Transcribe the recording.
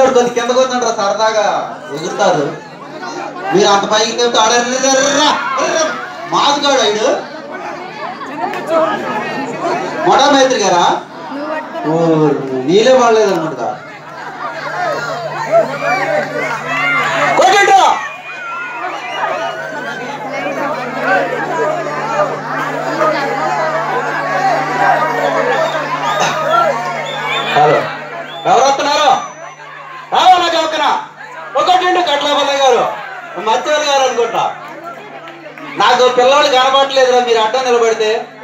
పిల్లోడు కొద్ది కింద కూర్చుంటారు సరదాగా ఎగురుతారు మీరు అంత పైకి చెప్తే ఆడర్రా మాసుగాడు ఆయన మొడా మైత్రి గారా ఓ నీలే వాడలేదు అనమాట కొట్టండి హలో ఎవరు వస్తున్నారు రావాలా చౌకన ఒకటి కట్లపల్లి గారు మత్స్యవల్లి గారు అనుకుంటా నాకు పిల్లలు కనబడట్లేదురా మీరు అడ్డం నిలబడితే